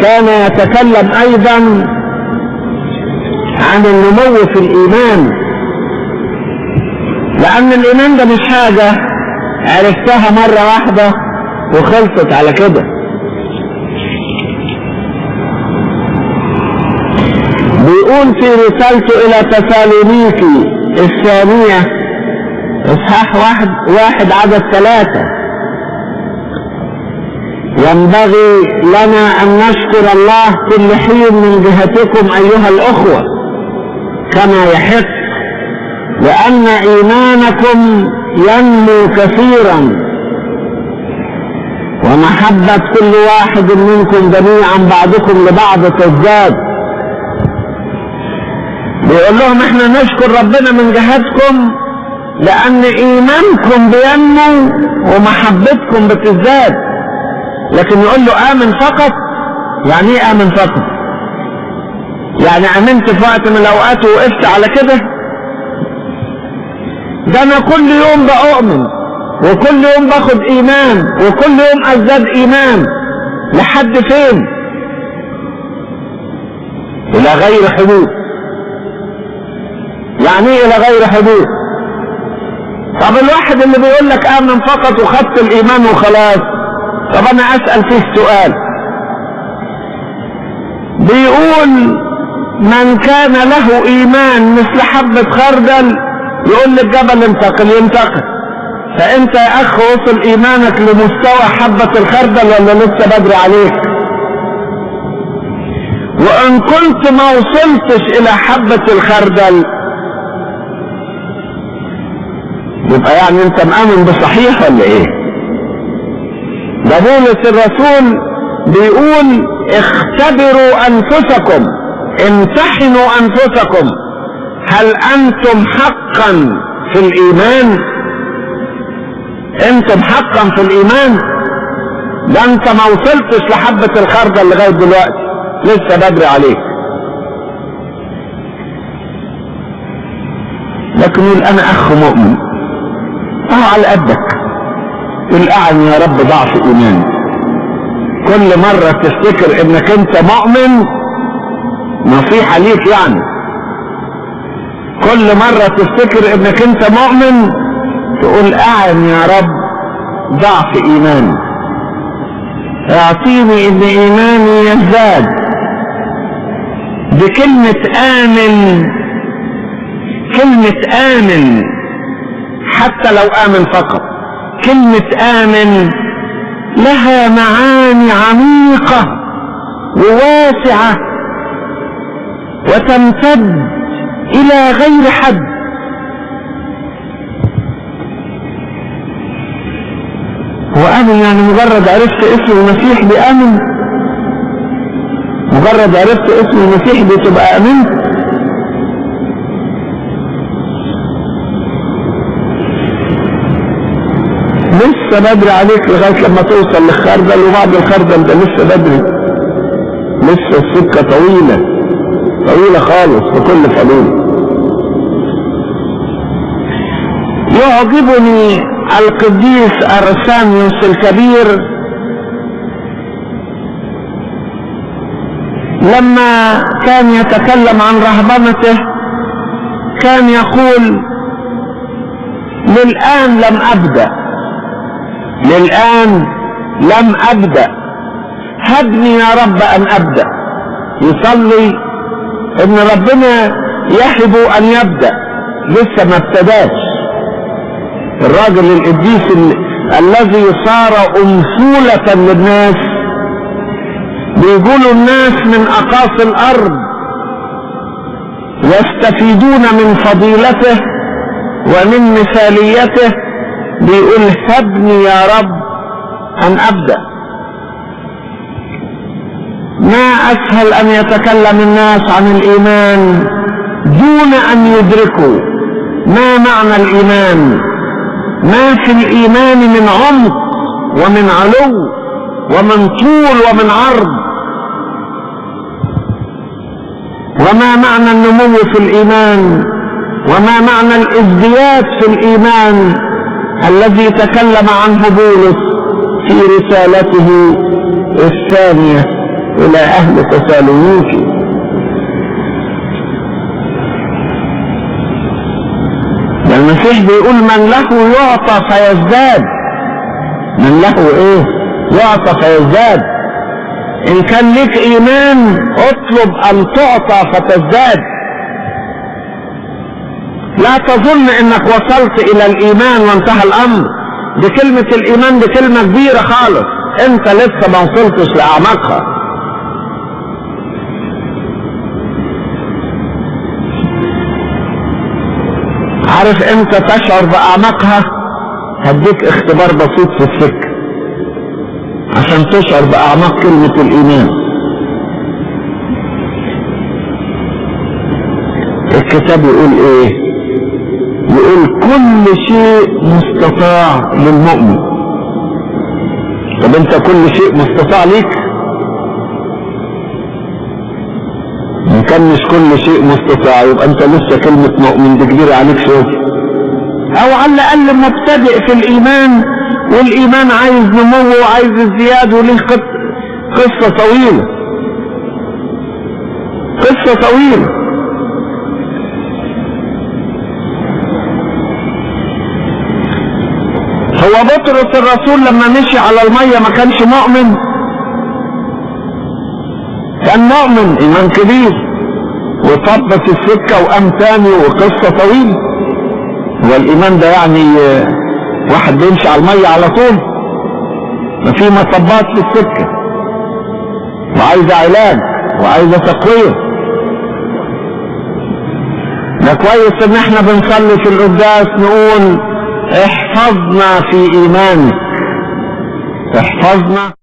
كان يتكلم ايضا عن النمو في الايمان لان الايمان ده مش حاجة عرفتها مرة واحدة وخلصت على كده بيقول في رسالته الى تسالونيكي الثانية اصحاح واحد واحد عدد ثلاثة ينبغي لنا ان نشكر الله كل حين من جهتكم ايها الاخوة كما يحق لان ايمانكم ينمو كثيرا ومحبة كل واحد منكم جميعا بعضكم لبعض تزداد بيقول لهم احنا نشكر ربنا من جهتكم لان ايمانكم بينمو ومحبتكم بتزداد لكن يقول له امن فقط يعني ايه امن فقط يعني امنت في وقت من الاوقات ووقفت على كده ده انا كل يوم بأؤمن وكل يوم باخد ايمان وكل يوم ازداد ايمان لحد فين الى غير حدود يعني ايه الى غير حدود طب الواحد اللي بيقول لك امن فقط وخدت الايمان وخلاص طب انا اسأل فيه سؤال بيقول من كان له ايمان مثل حبة خردل يقول للجبل انتقل ينتقل فانت يا اخ وصل ايمانك لمستوى حبة الخردل ولا لسه بدري عليك وان كنت ما وصلتش الى حبة الخردل يبقى يعني انت مآمن بصحيح ولا ايه ده بولس الرسول بيقول اختبروا انفسكم امتحنوا انفسكم هل انتم حقا في الايمان انتم حقا في الايمان ده انت ما وصلتش لحبة الخردل لغاية دلوقتي لسه بدري عليك لكن يقول انا اخ مؤمن اه على قدك قل اعني يا رب ضعف ايماني كل مرة تفتكر انك انت مؤمن نصيحة ليك يعني كل مرة تفتكر انك انت مؤمن تقول اعني يا رب ضعف ايماني اعطيني ان ايماني يزداد بكلمة امن كلمة امن حتى لو امن فقط كلمة امن لها معاني عميقة وواسعة وتمتد الى غير حد وامن يعني مجرد عرفت اسم المسيح بامن مجرد عرفت اسم المسيح بتبقى امنت لسه بدري عليك لغاية لما توصل للخردل وبعد الخردل ده لسه بدري لسه السكة طويلة طويلة خالص بكل فضيلة يعجبني القديس أرسانيوس الكبير لما كان يتكلم عن رهبنته كان يقول للآن لم أبدأ للآن لم أبدأ هبني يا رب أن أبدأ يصلي إن ربنا يهب أن يبدأ لسه ما ابتداش الراجل القديس ال... الذي صار أنفولة للناس بيقولوا الناس من أقاصي الأرض يستفيدون من فضيلته ومن مثاليته بيقول هبني يا رب أن أبدأ ما أسهل أن يتكلم الناس عن الإيمان دون أن يدركوا ما معنى الإيمان ما في الإيمان من عمق ومن علو ومن طول ومن عرض وما معنى النمو في الإيمان وما معنى الازدياد في الإيمان الذي تكلم عنه بولس في رسالته الثانية إلى أهل تسالونيكي المسيح بيقول من له يعطى فيزداد من له ايه يعطى فيزداد ان كان لك ايمان اطلب ان تعطى فتزداد لا تظن انك وصلت الى الايمان وانتهى الامر دي كلمة الايمان دي كلمة كبيرة خالص انت لسه ما وصلتش لاعماقها عارف امتى تشعر باعماقها هديك اختبار بسيط في السكة عشان تشعر باعماق كلمة الايمان الكتاب يقول ايه يقول كل شيء مستطاع للمؤمن طب انت كل شيء مستطاع ليك ان كان مش كل شيء مستطاع يبقى انت لسه كلمة مؤمن دي كبيرة عليك شوية او على الاقل مبتدئ في الايمان والايمان عايز نمو وعايز ازدياد وليه قصة طويلة قصة طويلة هو بطرس الرسول لما مشي على المية ما كانش مؤمن كان مؤمن ايمان كبير وطب في السكة وقام تاني وقصة طويلة هو الايمان ده يعني واحد بيمشي على المية على طول ما في مطبات في السكة وعايزة علاج وعايزة تقوية ده كويس ان احنا بنصلي في القداس نقول احفظنا في ايمانك احفظنا